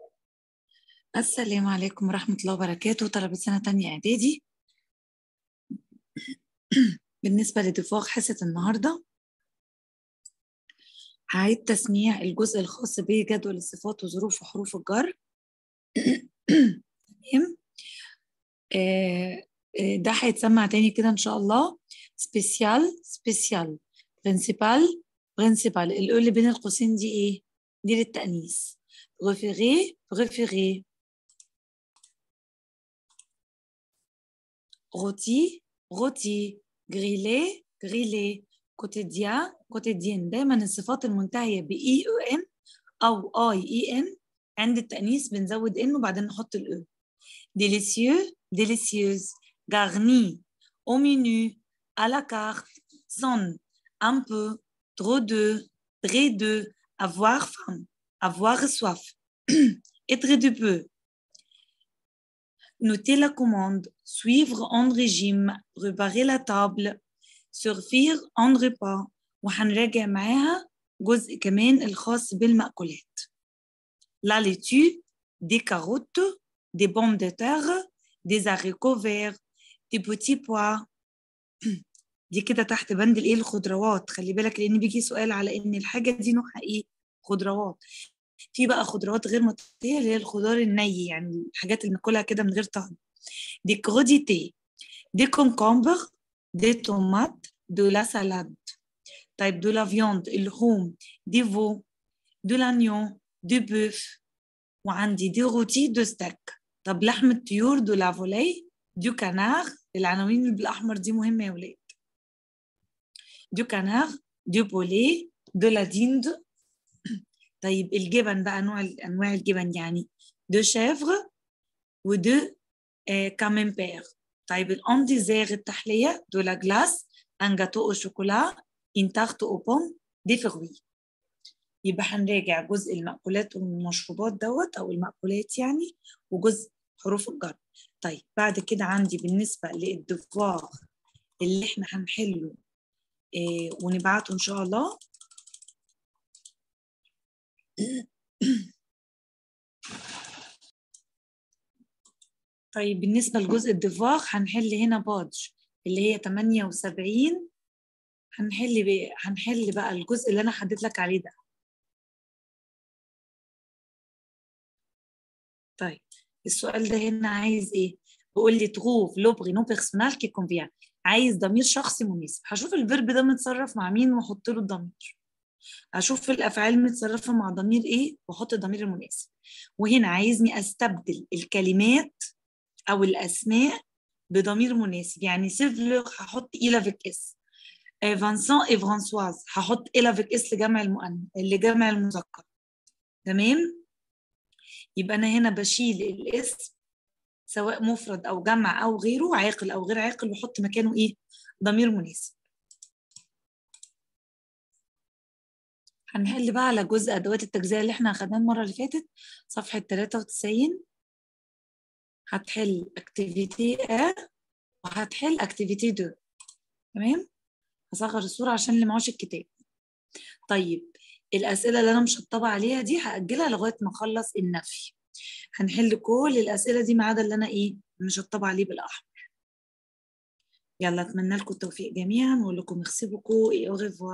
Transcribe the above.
السلام عليكم ورحمة الله وبركاته طلبة سنة تانية إعدادي بالنسبة لدفاع حصة النهاردة هعيد تسميع الجزء الخاص بجدول الصفات وظروف وحروف الجر تمام آه، آه، ده هيتسمع تاني كده إن شاء الله سبيسيال سبيسيال برنسيبال برنسيبال الأو اللي بين القوسين دي إيه؟ دي للتأنيث غفيغي غفيغي rôti, rôti, grillé, grillé, quotidien, quotidien دايما الصفات المنتهية ب اي او ان او اي اي ان عند التأنيث بنزود ان وبعدين نحط الاو délicieux, délicieuse, garni, au menu, à la carte, sonne, un peu, trop de, très de, avoir faim, avoir soif, être de peu, noter la commande, suivre en régime, préparer la table, servir en repas وهنراجع معاها جزء كمان الخاص بالمأكولات. La laitue, des carottes, des pommes de terre, des haricots verts, des petits pois. دي كده تحت بند الايه الخضروات خلي بالك لان بيجي سؤال على ان الحاجه دي نوعها ايه خضروات في بقى خضروات غير مطهيه اللي هي الخضار الني يعني الحاجات اللي ناكلها كده من غير طعم دي كروديتي دي كونكومبر دي تومات دو لا سالاد طيب دو لا فيوند اللحوم دي فو دو لانيون دو بوف وعندي دي روتي دو ستيك طب لحم الطيور دو لا فولي دو كانار العناوين اللي بالاحمر دي مهمه يا ولاد دو كانار دو بولي دو لا ديند طيب الجبن بقى نوع انواع الجبن يعني دو شيفر ودو آه كاممبير طيب الان ديزير التحليه دو لا جلاس ان جاتو او شوكولا ان تارت او بوم دي فروي يبقى هنراجع جزء المأكولات والمشروبات دوت او المأكولات يعني وجزء حروف الجر طيب بعد كده عندي بالنسبه للدفوار اللي احنا هنحله آه ونبعته ان شاء الله طيب بالنسبة لجزء الدفاغ هنحل هنا بادج اللي هي 78 هنحل بقى هنحل بقى الجزء اللي أنا حددت لك عليه ده طيب السؤال ده هنا عايز إيه؟ بيقول لي تروف لو برينو بيرسونال كي كونفيان عايز ضمير شخصي مناسب هشوف الفيرب ده متصرف مع مين واحط له الضمير اشوف الافعال متصرفه مع ضمير ايه واحط الضمير المناسب وهنا عايزني استبدل الكلمات او الاسماء بضمير مناسب يعني سيفلور هحط الى فيك اس فانسون اي فرانسواز هحط الى فيك اس لجمع المؤنث لجمع المذكر تمام يبقى انا هنا بشيل الاسم سواء مفرد او جمع او غيره عاقل او غير عاقل واحط مكانه ايه ضمير مناسب هنحل بقى على جزء ادوات التجزئه اللي احنا اخدناه المره اللي فاتت صفحه 93 هتحل اكتيفيتي ا وهتحل اكتيفيتي 2 تمام هصغر الصوره عشان اللي معوش الكتاب طيب الاسئله اللي انا مشطبه عليها دي هاجلها لغايه ما اخلص النفي هنحل كل الاسئله دي ما عدا اللي انا ايه مشطبه عليه بالاحمر يلا اتمنى لكم التوفيق جميعا واقول لكم ميرسي بوكو اي او